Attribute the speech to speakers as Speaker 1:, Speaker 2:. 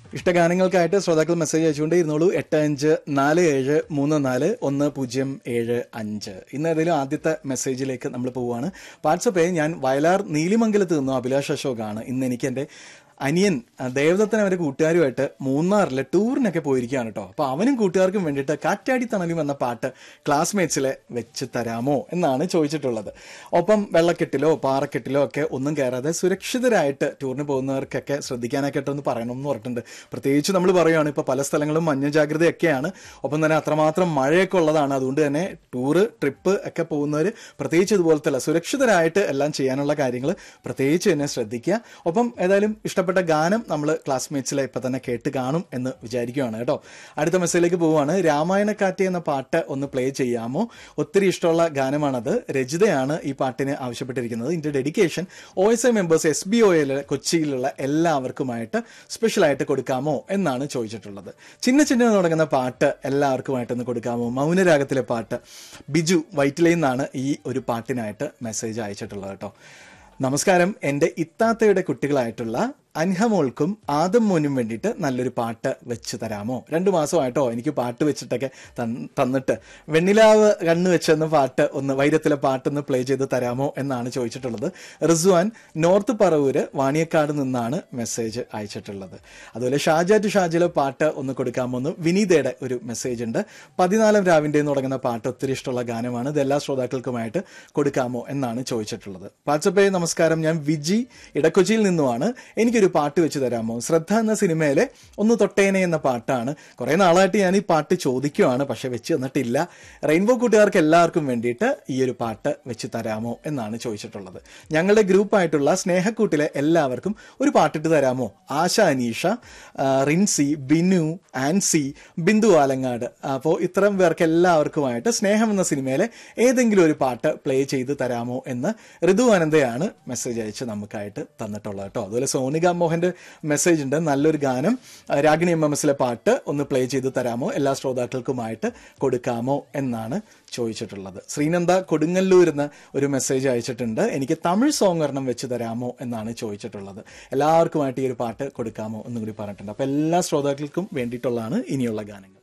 Speaker 1: ഇഷ്ടഗാനങ്ങൾക്കായിട്ട് ശ്രോതാക്കൾ മെസ്സേജ് അയച്ചുകൊണ്ട് ഇരുന്നോളൂ എട്ട് അഞ്ച് നാല് ഏഴ് മൂന്ന് നാല് ഒന്ന് പൂജ്യം ഏഴ് അഞ്ച് ഇന്ന് ഏതെങ്കിലും ആദ്യത്തെ മെസ്സേജിലേക്ക് നമ്മൾ പോവുകയാണ് വാട്സപ്പേ ഞാൻ വയലാർ നീലിമംഗലത്ത് നിന്നും അഭിലാഷ് അശോകാണ് ഇന്ന് എനിക്ക് എൻ്റെ അനിയൻ ആ, ദേവദത്തൻ അവരെ കൂട്ടുകാരുമായിട്ട് മൂന്നാറിലെ ടൂറിനൊക്കെ പോയിരിക്കുകയാണ് കേട്ടോ അപ്പൊ അവനും കൂട്ടുകാർക്കും വേണ്ടിയിട്ട് കാറ്റാടി തണലും എന്ന പാട്ട് ക്ലാസ്മേറ്റ്സിലെ വെച്ച് തരാമോ എന്നാണ് ചോദിച്ചിട്ടുള്ളത് ഒപ്പം വെള്ളക്കെട്ടിലോ പാറക്കെട്ടിലോ ഒക്കെ ഒന്നും കയറാതെ സുരക്ഷിതരായിട്ട് ടൂറിന് പോകുന്നവർക്കൊക്കെ ശ്രദ്ധിക്കാനൊക്കെ ഒന്ന് പറയണം എന്ന് പറഞ്ഞിട്ടുണ്ട് പ്രത്യേകിച്ച് നമ്മൾ പറയുകയാണ് ഇപ്പൊ പല സ്ഥലങ്ങളും മഞ്ഞ ജാഗ്രതയൊക്കെയാണ് ഒപ്പം തന്നെ അത്രമാത്രം മഴയൊക്കെ ഉള്ളതാണ് അതുകൊണ്ട് തന്നെ ടൂറ് ട്രിപ്പ് ഒക്കെ പോകുന്നവർ പ്രത്യേകിച്ച് ഇതുപോലത്തെ സുരക്ഷിതരായിട്ട് എല്ലാം ചെയ്യാനുള്ള കാര്യങ്ങൾ പ്രത്യേകിച്ച് തന്നെ ശ്രദ്ധിക്കുക ഒപ്പം ഏതായാലും ഇഷ്ടപ്പെട്ട ഗാനം നമ്മൾ ക്ലാസ്മേറ്റ്സിലെ ഇപ്പൊ തന്നെ കേട്ട് കാണും എന്ന് വിചാരിക്കുകയാണ് കേട്ടോ അടുത്ത മെസ്സേജിലേക്ക് പോവുകയാണ് രാമായണക്കാറ്റ് എന്ന പാട്ട് ഒന്ന് പ്ലേ ചെയ്യാമോ ഒത്തിരി ഇഷ്ടമുള്ള ഗാനമാണത് രജിതയാണ് ഈ പാട്ടിന് ആവശ്യപ്പെട്ടിരിക്കുന്നത് ഇതിന്റെ dedication O S I members S B ഒയിലെ കൊച്ചിയിലുള്ള എല്ലാവർക്കുമായിട്ട് സ്പെഷ്യലായിട്ട് കൊടുക്കാമോ എന്നാണ് ചോദിച്ചിട്ടുള്ളത് ചിന്ന ചിന്ന എന്ന് തുടങ്ങുന്ന പാട്ട് എല്ലാവർക്കുമായിട്ടൊന്ന് കൊടുക്കാമോ മൗനരാഗത്തിലെ പാട്ട് ബിജു വൈറ്റിലയിൽ നിന്നാണ് ഈ ഒരു പാട്ടിനായിട്ട് മെസ്സേജ് അയച്ചിട്ടുള്ളത് കേട്ടോ നമസ്കാരം എൻ്റെ ഇത്താത്തയുടെ കുട്ടികളായിട്ടുള്ള അൻഹമോൾക്കും ആദം മോനും വേണ്ടിയിട്ട് നല്ലൊരു പാട്ട് വെച്ച് തരാമോ രണ്ടു മാസമായിട്ടോ എനിക്ക് പാട്ട് വെച്ചിട്ടൊക്കെ തന്ന് തന്നിട്ട് വെണ്ണിലാവ് കണ്ണു വെച്ചെന്ന പാട്ട് ഒന്ന് വൈരത്തിലെ പാട്ടൊന്ന് പ്ലേ ചെയ്ത് തരാമോ എന്നാണ് ചോദിച്ചിട്ടുള്ളത് റിസ്വാൻ നോർത്ത് പറവൂര് വാണിയക്കാട് നിന്നാണ് മെസ്സേജ് അയച്ചിട്ടുള്ളത് അതുപോലെ ഷാജ ടു ഷാജിലെ പാട്ട് ഒന്ന് കൊടുക്കാമോ എന്ന് വിനീതയുടെ ഒരു മെസ്സേജ് ഉണ്ട് പതിനാലാം രാവിന്റെ എന്ന് തുടങ്ങുന്ന പാട്ട് ഒത്തിരി ഇഷ്ടമുള്ള ഗാനമാണ് ഇത് എല്ലാ ശ്രോതാക്കൾക്കുമായിട്ട് കൊടുക്കാമോ എന്നാണ് ചോദിച്ചിട്ടുള്ളത് വാട്സപ്പേ നമസ്കാരം ഞാൻ വിജി ഇടക്കൊച്ചിയിൽ നിന്നുമാണ് എനിക്കൊരു പാട്ട് വെച്ച് തരാമോ ശ്രദ്ധ എന്ന സിനിമയിലെ ഒന്ന് തൊട്ടേനെ എന്ന പാട്ടാണ് കുറെ നാളായിട്ട് ഞാൻ ഈ പാട്ട് ചോദിക്കുവാണ് പക്ഷെ വെച്ച് തന്നിട്ടില്ല റെയിൻബോ കൂട്ടുകാർക്ക് എല്ലാവർക്കും വേണ്ടിയിട്ട് ഈ ഒരു പാട്ട് വെച്ച് തരാമോ എന്നാണ് ചോദിച്ചിട്ടുള്ളത് ഞങ്ങളുടെ ഗ്രൂപ്പായിട്ടുള്ള സ്നേഹക്കൂട്ടിലെ എല്ലാവർക്കും ഒരു പാട്ടിട്ട് തരാമോ ആശ അനീഷ ആ, റിൻസി ബിനു ആൻസി ബിന്ദു ആലങ്ങാട് അപ്പോൾ ഇത്തരം പേർക്ക് എല്ലാവർക്കുമായിട്ട് സ്നേഹം എന്ന സിനിമയിലെ ഏതെങ്കിലും ഒരു പാട്ട് പ്ലേ ചെയ്ത് തരാമോ എന്ന് ഋതു ആനന്ദയാണ് മെസ്സേജ് അയച്ച് നമുക്കായിട്ട് തന്നിട്ടുള്ളത് കേട്ടോ അതുപോലെ സോനിക മോഹന്റെ മെസ്സേജ് ഉണ്ട് നല്ലൊരു ഗാനം ആ, രാഗിണി എം എം എസിലെ പാട്ട് ഒന്ന് പ്ലേ ചെയ്ത് തരാമോ എല്ലാ ശ്രോതാക്കൾക്കുമായിട്ട് കൊടുക്കാമോ എന്നാണ് ചോദിച്ചിട്ടുള്ളത് ശ്രീനന്ദ കൊടുങ്ങല്ലൂർ എന്ന ഒരു മെസ്സേജ് അയച്ചിട്ടുണ്ട് എനിക്ക് തമിഴ് സോങ് ഒരെണ്ണം വെച്ച് തരാമോ എന്നാണ് ചോദിച്ചിട്ടുള്ളത് എല്ലാവർക്കുമായിട്ട് ഈ ഒരു പാട്ട് കൊടുക്കാമോ എന്നും കൂടി പറഞ്ഞിട്ടുണ്ട് അപ്പൊ എല്ലാ ശ്രോതാക്കൾക്കും വേണ്ടിയിട്ടുള്ളതാണ് ഇനിയുള്ള ഗാനങ്ങൾ